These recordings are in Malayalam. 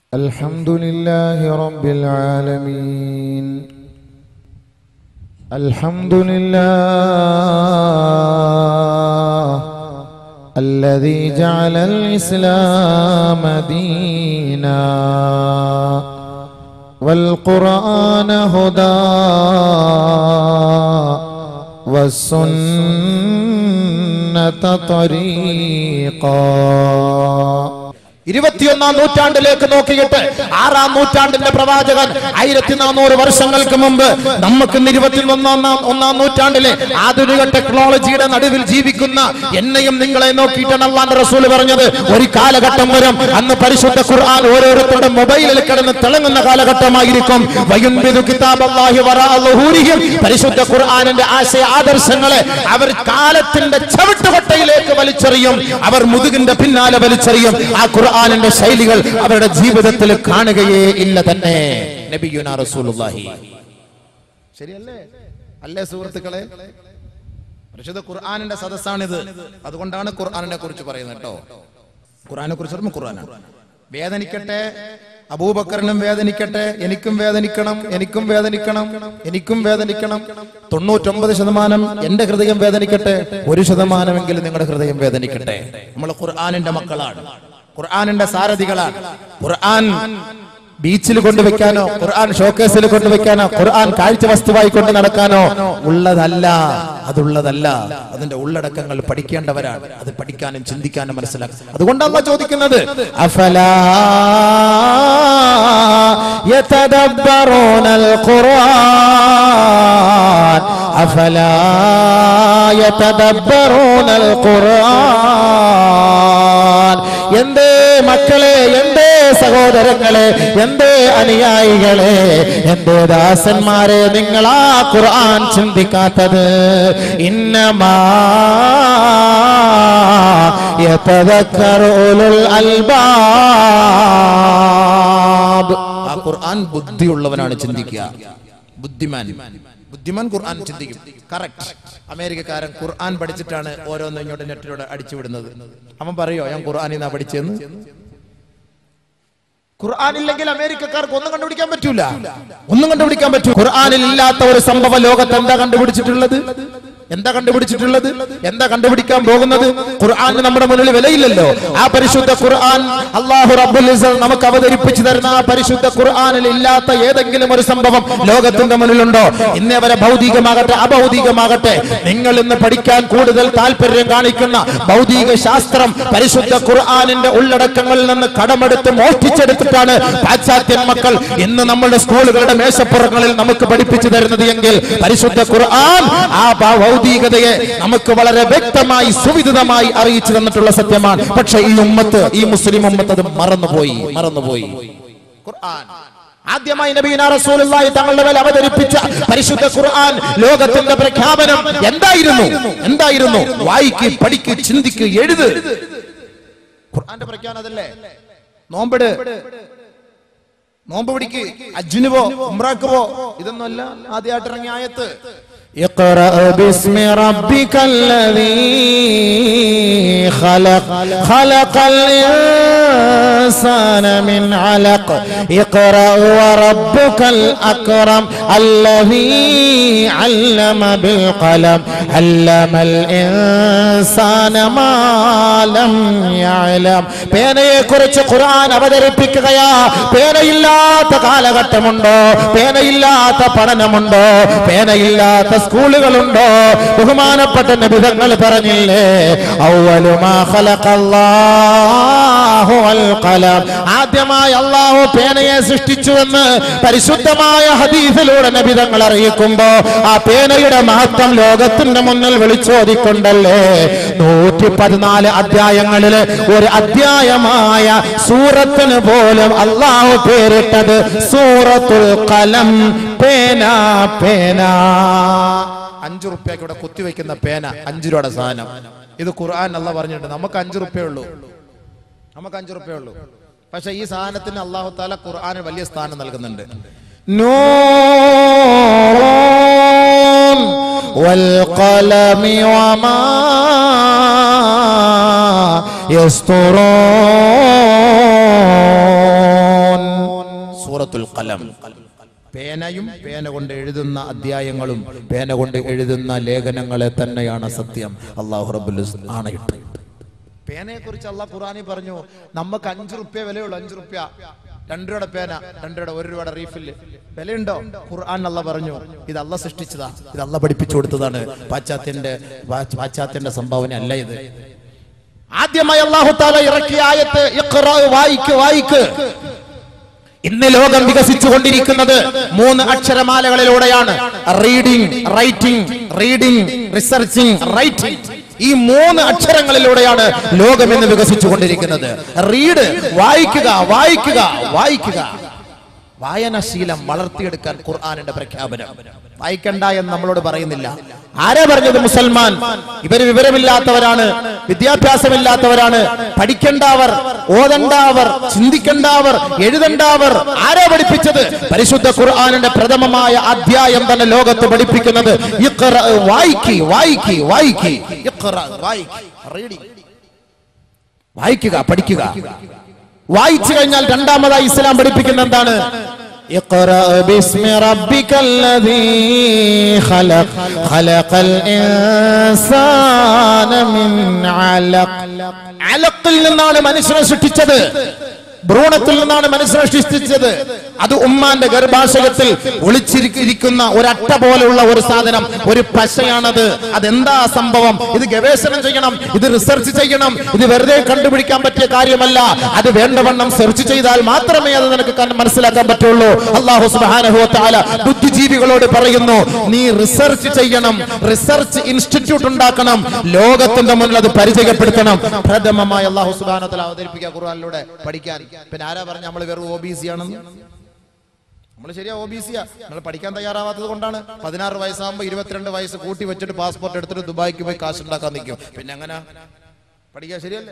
الحمد لله رب العالمين الحمد لله الذي جعل الإسلام دينا والقرآن هدى والسنة طريقا ഇരുപത്തിയൊന്നാം നൂറ്റാണ്ടിലേക്ക് നോക്കിയിട്ട് ആറാം നൂറ്റാണ്ടിന്റെ പ്രവാചകൻ ആയിരത്തി നാനൂറ് വർഷങ്ങൾക്ക് മുമ്പ് നമുക്ക് ഇന്ന് ഇരുപത്തിയൊന്നാം ഒന്നാം നൂറ്റാണ്ടിലെ ആധുനിക ടെക്നോളജിയുടെ നടുവിൽ ജീവിക്കുന്ന എന്നെയും നിങ്ങളെ നോക്കിയിട്ടാണ് അള്ളാന്റെ റസൂൽ പറഞ്ഞത് ഒരു കാലഘട്ടം വരും അന്ന് പരിശുദ്ധ ഖുർആൻ ഓരോരുത്തരുടെ മൊബൈലിൽ കിടന്ന് തിളങ്ങുന്ന കാലഘട്ടമായിരിക്കും വയുൻബിദു കിതാബല്ലാഹി വറാഅ ളുഹൂരിഹിം. പരിശുദ്ധ ഖുർആനിന്റെ ആശയ ആദർശങ്ങളെ അവർ കാലത്തിന്റെ ചവിട്ടുകൊട്ടയിലേക്ക് വലിച്ചെറിയും അവർ മുതുകിന്റെ പിന്നാലെ വലിച്ചെറിയും ആ ഖുർആനിന്റെ ശൈലികൾ അവരുടെ ജീവിതത്തിൽ കാണുകയേ ഇല്ല തന്നെ നബിയുനാ റസൂലുള്ളാഹി ശരിയല്ലേ അല്ലേ സുഹൃത്തുക്കളെ പരിശുദ്ധ ഖുർആനിന്റെ സദസ്സാണിത് അതുകൊണ്ടാണ് ഖുർആനിനെ കുറിച്ച് പറയുന്നത് കേട്ടോ ഖുർആനെ കുറിച്ച് പറയുമ്പോൾ ഖുർആനാണ് വേദനിക്കട്ടെ അബൂബക്കറിനും വേദനിക്കട്ടെ എനിക്കും വേദനിക്കണം എനിക്കും വേദനിക്കണം എനിക്കും വേദനിക്കണം തൊണ്ണൂറ്റൊമ്പത് ശതമാനം എന്റെ ഹൃദയം വേദനിക്കട്ടെ ഒരു ശതമാനമെങ്കിലും നിങ്ങളുടെ ഹൃദയം വേദനിക്കട്ടെ നമ്മൾ ഖുർആാനിന്റെ മക്കളാണ് ഖുർആാനിന്റെ സാരഥികളാണ് ഖുർആൻ ബീച്ചിൽ കൊണ്ടുവെക്കാനോ ഖുർആൻ ഷോക്കേസിൽ കൊണ്ടുവെക്കാനോ ഖുർആൻ കാഴ്ച വസ്തുവായി കൊണ്ട് നടക്കാനോ ഉള്ളതല്ല അതുള്ളതല്ല അതിന്റെ ഉള്ളടക്കങ്ങൾ പഠിക്കേണ്ടവരാണ് അത് പഠിക്കാനും ചിന്തിക്കാനും മനസ്സിലാക്കും അതുകൊണ്ടല്ല ചോദിക്കുന്നത് അഫലാ يتدبرون القرآن أفلا يتدبرون القرآن എന്തേ മക്കളെ എന്തേ സഹോദരങ്ങളെ എന്തേ അനുയായികളെ എന്തേ ദാസന്മാരെ നിങ്ങൾ ആ ഖുർആൻ ചിന്തിക്കാത്തത് ഇന്നമാ يتذكر أولو الألباب ആ ഖുർആൻ ബുദ്ധിയുള്ളവനാണ് ചിന്തിക്കുക ബുദ്ധിമാൻ ബുദ്ധിമാൻ ഖുർആൻ ചിന്തിക്കും കറക്റ്റ് അമേരിക്കക്കാരൻ ഖുർആൻ പഠിച്ചിട്ടാണ് ഓരോന്നും ഇങ്ങോട്ട് നെറ്റിലൂടെ അടിച്ചുവിടുന്നത് അവൻ പറയോ ഞാൻ ഖുർആനിൽ നിന്നാ പഠിച്ചെന്ന് ഖുർആൻ ഇല്ലെങ്കിൽ അമേരിക്കക്കാർക്ക് ഒന്നും കണ്ടുപിടിക്കാൻ പറ്റൂല ഒന്നും കണ്ടുപിടിക്കാൻ പറ്റൂ ഖുർആനിൽ ഇല്ലാത്ത ഒരു സംഭവ ലോകത്ത് എന്താ കണ്ടുപിടിച്ചിട്ടുള്ളത് എന്താ കണ്ടുപിടിച്ചിട്ടുള്ളത് എന്താ കണ്ടുപിടിക്കാൻ പോകുന്നത് ഖുർആന് നമ്മുടെ മുന്നിൽ വിലയില്ലല്ലോ ആ പരിശുദ്ധ ഖുർആൻ അള്ളാഹു റബ്ബുൽ ഇസ്സത്ത് നമുക്ക് അവതരിപ്പിച്ചു തരുന്ന ആ പരിശുദ്ധ ഖുർആനിൽ ഇല്ലാത്ത ഏതെങ്കിലും ഒരു സംഭവം ലോകത്തിന്റെ മുന്നിലുണ്ടോ ഇന്നേ വരെ ഭൗതികമാകട്ടെ അഭൗതികമാകട്ടെ നിങ്ങൾ ഇന്ന് പഠിക്കാൻ കൂടുതൽ താല്പര്യം കാണിക്കുന്ന ഭൗതിക ശാസ്ത്രം പരിശുദ്ധ ഖുർആനിന്റെ ഉള്ളടക്കങ്ങളിൽ നിന്ന് കടമെടുത്ത് മോഷ്ടിച്ചെടുത്തിട്ടാണ് പാശ്ചാത്യൻ മക്കൾ ഇന്ന് നമ്മുടെ സ്കൂളുകളുടെ മേശപ്പുറങ്ങളിൽ നമുക്ക് പഠിപ്പിച്ചു തരുന്നത് എങ്കിൽ പരിശുദ്ധ ഖുർആൻ ആ ഭ- ഭൗതികതയെ നമുക്ക് വളരെ വ്യക്തമായി സുവിദിതമായി അറിയിച്ചു തന്നിട്ടുള്ള സത്യമാണ് പക്ഷെ ഈ ഉമ്മത്ത് ഈ മുസ്ലിം ഉമ്മത്ത് അത് മറന്നുപോയി മറന്നുപോയി ഖുർആൻ ആദ്യമായി നബീന റസൂലുള്ളാഹി തങ്ങളുടെ മേൽ അവതരിപ്പിച്ച പരിശുദ്ധ ഖുർആൻ ലോകത്തിന്റെ പ്രഖ്യാപനം എന്തായിരുന്നു എന്തായിരുന്നു വായിക്ക് പഠിക്ക് ചിന്തിക്ക് എഴുത് ഖുർആന്റെ പ്രഖ്യാപനം അതല്ലേ നോമ്പിട് നോമ്പ് പിടിക്ക് അജ്ജിന് പോ ഉംറാക്ക് പോ ഇതൊന്നുമല്ല ആദ്യമായിട്ട് ഇറങ്ങിയ ആയത്ത് اقرأ باسم ربك الذي خلق خلق الإنسان من علق اقرأ وربك الأكرم الذي علم بالقلم علم الإنسان ما لم يعلم പേനയെ കുറിച്ച് ഖുർആൻ അവതരിപ്പിക്കുകയാ പേനയില്ലാത്ത കാലഘട്ടമുണ്ടോ പേനയില്ലാത്ത പഠനമുണ്ടോ പേനയില്ലാത്ത സ്കൂളുകളുണ്ടോ ബഹുമാനപ്പെട്ട നിബിധങ്ങൾ പറഞ്ഞില്ലേ ഔവലുമാ ഖലഖല്ലാഹു അൽ ഖലം ആദ്യമായി അള്ളാഹു പേനയെ സൃഷ്ടിച്ചുവെന്ന് പരിശുദ്ധമായ ഹദീസിലൂടെ നബിതങ്ങൾ അറിയിക്കുമ്പോ ആ പേനയുടെ മഹത്വം ലോകത്തിന്റെ മുന്നിൽ വിളിച്ചോതിക്കൊണ്ടല്ലേ നൂറ്റി പതിനാല് അധ്യായങ്ങളില് ഒരു അധ്യായമായ സൂറത്തിന് പോലും അള്ളാഹു പേരിട്ടത് സൂറത്തുൽ കലം പേന പേന അഞ്ചു റുപ്യക്ക് ഇവിടെ കുത്തിവെക്കുന്ന പേന അഞ്ചു രൂപയുടെ സാധനം ഇത് ഖുർആൻ അല്ല പറഞ്ഞിട്ട് നമുക്ക് അഞ്ചു റുപ്യ ഉള്ളൂ നമുക്ക് അഞ്ചു റുപ്യ ഉള്ളൂ പക്ഷെ ഈ സാധനത്തിന് അള്ളാഹു താല ഖുർആന് വലിയ സ്ഥാനം നൽകുന്നുണ്ട് نور والقلم وما يسطرون സൂറത്തുൽ ഖലം പേനയും പേന കൊണ്ട് എഴുതുന്ന അധ്യായങ്ങളും പേന കൊണ്ട് എഴുതുന്ന ലേഖനങ്ങളെ തന്നെയാണ് സത്യം അള്ളാഹു റബ്ബുൽ ഇസ്സ- ആണയിട്ട് പേനയെ കുറിച്ച് അള്ളാഹ് ഖുറാനി പറഞ്ഞു നമുക്ക് അഞ്ചു റുപ്യ വിലയുള്ളൂ അഞ്ചു റുപ്യ രണ്ടു രൂപയുടെ പേന രണ്ടു രൂപയുടെ ഒരു രൂപയുടെ റീഫില് വിലയുണ്ടോ ഖുർആൻ അല്ല പറഞ്ഞു ഇത് അല്ല സൃഷ്ടിച്ചതാ ഇത് അല്ല പഠിപ്പിച്ചു കൊടുത്തതാണ് പാശ്ചാത്യന്റെ പാ- പാശ്ചാത്യന്റെ സംഭാവന അല്ല ഇത് ആദ്യമായി അള്ളാഹു താല ഇറക്കിയ ആയത്ത് ഇഖ്റ, വായിക്ക് വായിക്ക് ഇന്ന് ലോകം വികസിച്ചു കൊണ്ടിരിക്കുന്നത് മൂന്ന് അക്ഷരമാലകളിലൂടെയാണ് reading writing reading researching writing ഈ മൂന്ന് അക്ഷരങ്ങളിലൂടെയാണ് ലോകം ഇന്ന് വികസിച്ചു കൊണ്ടിരിക്കുന്നത് റീഡ് വായിക്കുക വായിക്കുക വായിക്കുക വായനാശീലം വളർത്തിയെടുക്കാൻ ഖുർആാനിന്റെ പ്രഖ്യാപനം വായിക്കണ്ട എന്ന് നമ്മളോട് പറയുന്നില്ല ആരാ പറഞ്ഞത് മുസൽമാൻ ഇവര് വിവരമില്ലാത്തവരാണ് വിദ്യാഭ്യാസമില്ലാത്തവരാണ് പഠിക്കേണ്ടവർ ഓതണ്ടാവർ ചിന്തിക്കേണ്ടവർ എഴുതണ്ടാവർ ആരാ പഠിപ്പിച്ചത് പരിശുദ്ധ ഖുർആാനിന്റെ പ്രഥമമായ അധ്യായം തന്നെ ലോകത്ത് പഠിപ്പിക്കുന്നത് ഇഖ്റ, വായിക്ക് വായിക്ക് വായിക്ക് ഇഖ്റ, വായിക്ക് റീഡിംഗ് വായിക്കുക പഠിക്കുക വായിച്ചു കഴിഞ്ഞാൽ രണ്ടാമതായി ഇസ്ലാം പഠിപ്പിക്കുന്ന എന്താണ് اقرأ باسم ربك الذي خلق خلق الإنسان من علق അലക്കിൽ നിന്നാണ് മനുഷ്യനെ സൃഷ്ടിച്ചത് ഭ്രൂണത്തിൽ നിന്നാണ് മനുഷ്യനെ സൃഷ്ടിച്ചത് അത് ഉമ്മാന്റെ ഗർഭാശയത്തിൽ ഒളിച്ചിരിക്കുന്ന ഒരട്ട പോലെയുള്ള ഒരു സാധനം ഒരു പശയാണത് അതെന്താ സംഭവം ഇത് ഗവേഷണം ചെയ്യണം ഇത് റിസർച്ച് ചെയ്യണം ഇത് വെറുതെ കണ്ടുപിടിക്കാൻ പറ്റിയ കാര്യമല്ല അത് വേണ്ടവണ്ണം സെർച്ച് ചെയ്താൽ മാത്രമേ അത് നിനക്ക് കണ്ട് മനസ്സിലാക്കാൻ പറ്റുള്ളൂ അള്ളാഹു സുബ്ഹാനഹു വ തആല ബുദ്ധിജീവികളോട് പറയുന്നു നീ റിസർച്ച് ചെയ്യണം റിസർച്ച് ഇൻസ്റ്റിറ്റ്യൂട്ട് ഉണ്ടാക്കണം ലോകത്തിന്റെ മുന്നിൽ അത് പരിചയപ്പെടുത്തണം പ്രഥമമായി അള്ളാഹു സുബ്ഹാനഹു വ തആല അവതരിപ്പിക്കുക ഖുർആനിലൂടെ പഠിക്കാൻ പിന്നെ ആരാ പറഞ്ഞ നമ്മൾ വെറും ഒ ബി സി ആണെന്ന് നമ്മൾ ശരിയാ ഒ ബി സിയാ നമ്മൾ പഠിക്കാൻ തയ്യാറാവാത്തത് കൊണ്ടാണ് പതിനാറ് വയസ്സാകുമ്പോൾ ഇരുപത്തിരണ്ട് വയസ്സ് കൂട്ടി വെച്ചിട്ട് പാസ്പോർട്ട് എടുത്തിട്ട് ദുബായിക്ക് പോയി കാശ് ഉണ്ടാക്കാൻ നിൽക്കും പിന്നെ എങ്ങനെ പഠിക്കാൻ ശരിയല്ലേ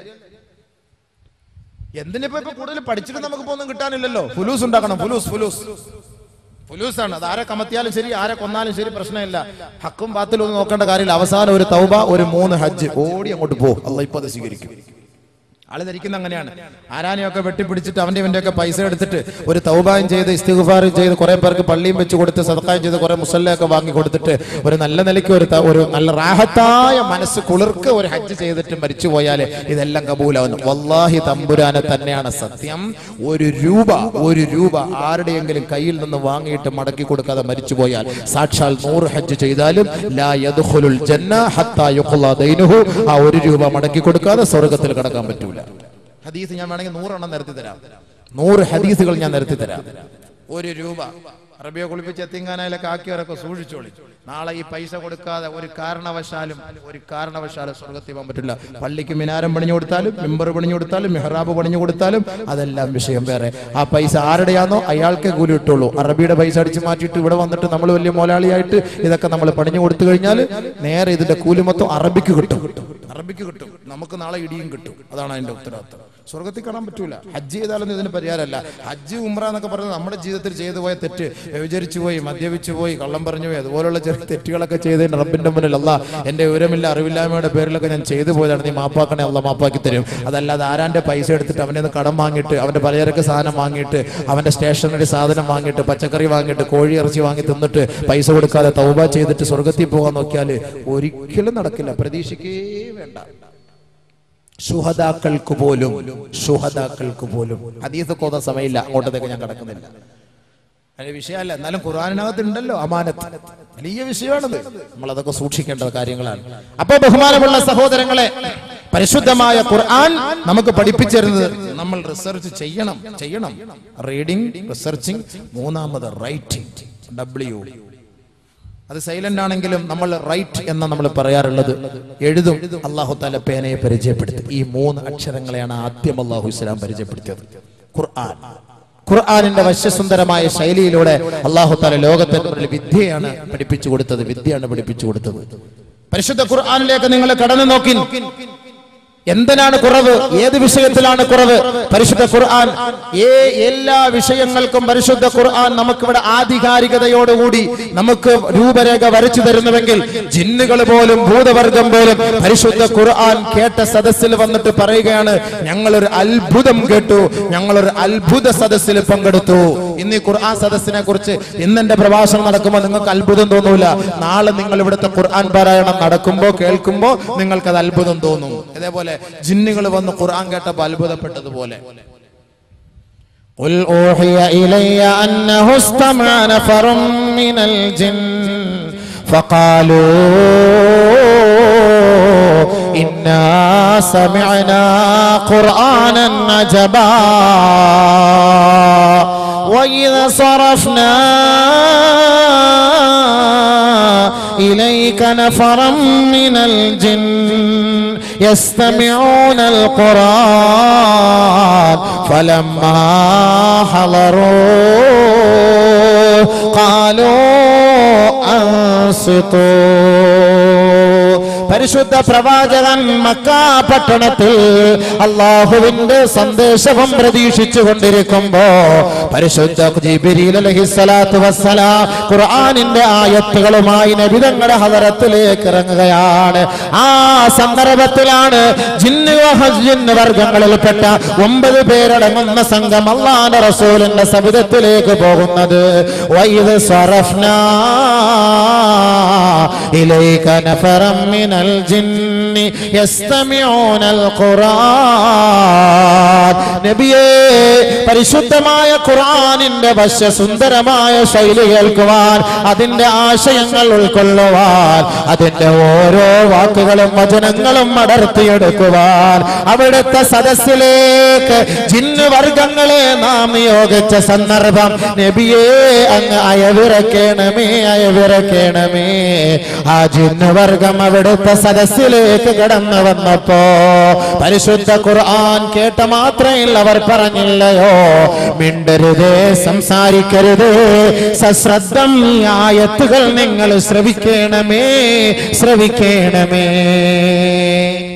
എന്തിനിപ്പോ ഇപ്പൊ കൂടുതൽ പഠിച്ചിട്ട് നമുക്ക് ഇപ്പൊ ഒന്നും കിട്ടാനില്ലല്ലോ ഫുലൂസ് ഉണ്ടാക്കണം ഫുലൂസ് ഫുലൂസ് ഫുലൂസ് ആണ് അത് ആരെ കമത്തിയാലും ശരി ആരെ കൊന്നാലും ശരി പ്രശ്നമില്ല ഹക്കും ബാത്തിലും ഒന്നും നോക്കേണ്ട കാര്യമില്ല അവസാനം ഒരു തൗബ ഒരു മൂന്ന് ഹജ്ജ് ഓടി അങ്ങോട്ട് പോ അല്ല ഇപ്പൊ അത് സ്വീകരിക്കും ആള് ധരിക്കുന്ന അങ്ങനെയാണ് ആരാനെയൊക്കെ വെട്ടിപ്പിടിച്ചിട്ട് അവന്റെ ഇവന്റെ ഒക്കെ പൈസ എടുത്തിട്ട് ഒരു തൗബായും ചെയ്ത് ഇസ്തിഗ്ഫാറും ചെയ്ത് കുറെ പേർക്ക് പള്ളിയും വെച്ച് കൊടുത്ത് സദക്കായും ചെയ്ത് കുറെ മുസല്ലയൊക്കെ വാങ്ങി കൊടുത്തിട്ട് ഒരു നല്ല നിലയ്ക്ക് ഒരു ത- ഒരു നല്ല റാഹത്തായ മനസ്സ് കുളിർക്ക് ഒരു ഹജ്ജ് ചെയ്തിട്ട് മരിച്ചു പോയാല് ഇതെല്ലാം കബൂലാവുന്നു വല്ലാഹി തമ്പുരാനെ തന്നെയാണ് സത്യം ഒരു രൂപ ഒരു രൂപ ആരുടെയെങ്കിലും കയ്യിൽ നിന്ന് വാങ്ങിയിട്ട് മടക്കി കൊടുക്കാതെ മരിച്ചു പോയാൽ സാക്ഷാൽ നൂറ് ഹജ്ജ് ചെയ്താലും ലാ യദ്ഖുലുൽ ജന്ന ഹത്താ യുഖ്ളാ ദൈനുഹു ആ ഒരു രൂപ മടക്കി കൊടുക്കാതെ സ്വർഗത്തിൽ കടക്കാൻ പറ്റൂല ഹദീസ് ഞാൻ വേണമെങ്കിൽ നൂറെണ്ണം നിരത്തി തരാം നൂറ് ഹദീസുകൾ ഞാൻ നിരത്തി തരാം ഒരു രൂപ അറബിയെ കുളിപ്പിച്ച് എത്തിങ്കാനയിലൊക്കെ ആക്കിയവരൊക്കെ സൂക്ഷിച്ചോളി നാളെ ഈ പൈസ കൊടുക്കാതെ ഒരു കാരണവശാലും ഒരു കാരണവശാലും സ്വർഗത്തിൽ പോകാൻ പറ്റില്ല പള്ളിക്ക് മിനാരം പണിഞ്ഞു കൊടുത്താലും മെമ്പർ പണിഞ്ഞു കൊടുത്താലും മെഹ്റാബ് പണിഞ്ഞു കൊടുത്താലും അതെല്ലാം വിഷയം വേറെ ആ പൈസ ആരുടെയാണോ അയാൾക്കേ കൂലി ഇട്ടുള്ളൂ അറബിയുടെ പൈസ അടിച്ചു മാറ്റിയിട്ട് ഇവിടെ വന്നിട്ട് നമ്മൾ വലിയ മോലാളിയായിട്ട് ഇതൊക്കെ നമ്മൾ പണിഞ്ഞു കൊടുത്തു കഴിഞ്ഞാൽ നേരെ ഇതിന്റെ കൂലി മൊത്തം അറബിക്ക് കിട്ടും അറബിക്ക് കിട്ടും നമുക്ക് നാളെ ഇടിയും കിട്ടും അതാണ് അതിന്റെ ഉത്തരവാദിത്തം സ്വർഗത്തിൽ കാണാൻ പറ്റൂല ഹജ്ജ് ചെയ്താലൊന്നും ഇതിന് പരിഹാരമല്ല ഹജ്ജ് ഉംറ എന്നൊക്കെ പറയുന്നത് നമ്മുടെ ജീവിതത്തിൽ ചെയ്തു പോയ തെറ്റ് വ്യഭിചരിച്ചു പോയി മദ്യപിച്ചു പോയി കള്ളം പറഞ്ഞു പോയി അതുപോലുള്ള ചെറിയ തെറ്റുകളൊക്കെ ചെയ്തതിന് റബ്ബിന്റെ മുന്നിൽ അല്ല എന്റെ വിവരമില്ല അറിവില്ലായ്മയുടെ പേരിലൊക്കെ ഞാൻ ചെയ്തു പോയതാണ് നീ മാപ്പാക്കണേ അല്ല മാപ്പാക്കി തരും അതല്ലാതെ ആരാന്റെ പൈസ എടുത്തിട്ട് അവനെ നിന്ന് കടം വാങ്ങിയിട്ട് അവന്റെ പലചരക്ക് സാധനം വാങ്ങിയിട്ട് അവന്റെ സ്റ്റേഷനറി സാധനം വാങ്ങിയിട്ട് പച്ചക്കറി വാങ്ങിയിട്ട് കോഴി ഇറച്ചി വാങ്ങി തിന്നിട്ട് പൈസ കൊടുക്കാതെ തൗബ ചെയ്തിട്ട് സ്വർഗത്തിൽ പോകാൻ നോക്കിയാല് ഒരിക്കലും നടക്കില്ല പ്രതീക്ഷിക്കേ വേണ്ട ശുഹദാക്കൾക്ക് പോലും ശുഹദാക്കൾക്ക് പോലും ഹദീസ് കോത സമയമില്ല അങ്ങോട്ടത്തേക്ക് ഞാൻ കടക്കുന്നില്ല അതിന് വിഷയമല്ല എന്നാലും ഖുർആാനിനകത്ത് ഉണ്ടല്ലോ അമാനത്ത് വലിയ വിഷയമാണത് നമ്മൾ അതൊക്കെ സൂക്ഷിക്കേണ്ട കാര്യങ്ങളാണ് അപ്പൊ ബഹുമാനമുള്ള സഹോദരങ്ങളെ പരിശുദ്ധമായ ഖുർആൻ നമുക്ക് പഠിപ്പിച്ചു തരുന്നത് നമ്മൾ റിസർച്ച് ചെയ്യണം ചെയ്യണം റീഡിംഗ് റിസർച്ചിങ് മൂന്നാമത് റൈറ്റിംഗ് ഡബ്ല്യു അത് സൈലന്റ് ആണെങ്കിലും നമ്മൾ റൈറ്റ് എന്ന് നമ്മൾ പറയാറുള്ളത് എഴുതും അള്ളാഹു താല പേനയെ പരിചയപ്പെടുത്തി ഈ മൂന്ന് അക്ഷരങ്ങളെയാണ് ആദ്യം അള്ളാഹു ഇസ്ലാം പരിചയപ്പെടുത്തിയത് ഖുർആൻ ഖുർആാനിന്റെ വശ്യസുന്ദരമായ ശൈലിയിലൂടെ അള്ളാഹു താല ലോകത്തിന്റെ മുന്നിൽ വിദ്യയാണ് പഠിപ്പിച്ചു കൊടുത്തത് വിദ്യയാണ് പഠിപ്പിച്ചു കൊടുത്തത് പരിശുദ്ധ ഖുർആാനിലേക്ക് നിങ്ങൾ കടന്നു നോക്കി എന്തിനാണ് കുറവ് ഏത് വിഷയത്തിലാണ് കുറവ് പരിശുദ്ധ ഖുർആൻ ഏ എല്ലാ വിഷയങ്ങൾക്കും പരിശുദ്ധ ഖുർആൻ നമുക്കിവിടെ ആധികാരികതയോടുകൂടി നമുക്ക് രൂപരേഖ വരച്ചു തരുന്നുവെങ്കിൽ ജിന്നുകൾ പോലും ഭൂതവർഗം പോലും പരിശുദ്ധ ഖുർആൻ കേട്ട സദസ്സിൽ വന്നിട്ട് പറയുകയാണ് ഞങ്ങളൊരു അത്ഭുതം കേട്ടു ഞങ്ങളൊരു അത്ഭുത സദസ്സിൽ പങ്കെടുത്തു ഇന്ന് ഈ ഖുർആൻ സദസ്സിനെ കുറിച്ച് ഇന്ന് എന്റെ പ്രഭാഷണം നടക്കുമ്പോൾ നിങ്ങൾക്ക് അത്ഭുതം തോന്നൂല നാളെ നിങ്ങൾ ഇവിടുത്തെ ഖുർആൻ പാരായണം നടക്കുമ്പോൾ കേൾക്കുമ്പോൾ നിങ്ങൾക്ക് അത് അത്ഭുതം തോന്നും അതേപോലെ ജിന്നുകൾ വന്ന് ഖുർആൻ കേട്ടപ്പോൾ അത്ഭുതപ്പെട്ടതുപോലെ قل أوحي إلي أنه استمع نفر من الجن فقالوا إنا سمعنا قرآنا عجبا وإذا صرفنا إليك نفرا من الجن يستمعون القرآن فلما حضروا قالوا أنصتوا പരിശുദ്ധ പ്രവാചകൻ മക്ക പട്ടണത്തിൽ അള്ളാഹുവിന്റെ സന്ദേശവും പ്രതീക്ഷിച്ചു കൊണ്ടിരിക്കുമ്പോ പരിശുദ്ധ ജിബ്രീൽ അലൈഹിസ്സലാത്തു വസ്സലാം ഖുർആനിന്റെ ആയത്തുകളുമായി നബിതങ്ങളുടെ ഹദറത്തിലേക്ക് ഇറങ്ങുകയാണ് ആ സന്ദർഭത്തിലാണ് ജിന്ന് ജിന്ന് വർഗങ്ങളിൽപ്പെട്ട ഒമ്പത് പേരടങ്ങുന്ന സംഘം അള്ളാന്റെ റസൂലിന്റെ സബിതത്തിലേക്ക് പോകുന്നത് വൈദ് സറഫ്നാ إليك نفرا من الجن يستمعون القرآن നബിയേ പരിശുദ്ധമായ ഖുർആനിന്റെ വശ്യസുന്ദരമായ ശൈലി കേൾക്കുവാൻ അതിന്റെ ആശയങ്ങൾ ഉൾക്കൊള്ളുവാൻ അതിന്റെ ഓരോ വാക്കുകളും വചനങ്ങളും അടർത്തിയെടുക്കുവാൻ അവിടുത്തെ സദസ്സിലേക്ക് ജിന്ന് വർഗങ്ങളെ നാം നിയോഗിച്ച സന്ദർഭം നബിയേ അങ്ങ് അയവിറക്കേണമേ അയവിറക്കേണമേ ആ ജിന്ന് വർഗം അവിടുത്തെ സദസ്സിലേക്ക് കടന്നു വന്നപ്പോ പരിശുദ്ധ ഖുർആൻ കേട്ട മാത്രയിൽ അവർ പറഞ്ഞില്ലയോ മിണ്ടരുതേ സംസാരിക്കരുതേ സശ്രദ്ധം ഈ ആയത്തുകൾ നിങ്ങൾ ശ്രവിക്കണമേ ശ്രവിക്കണമേ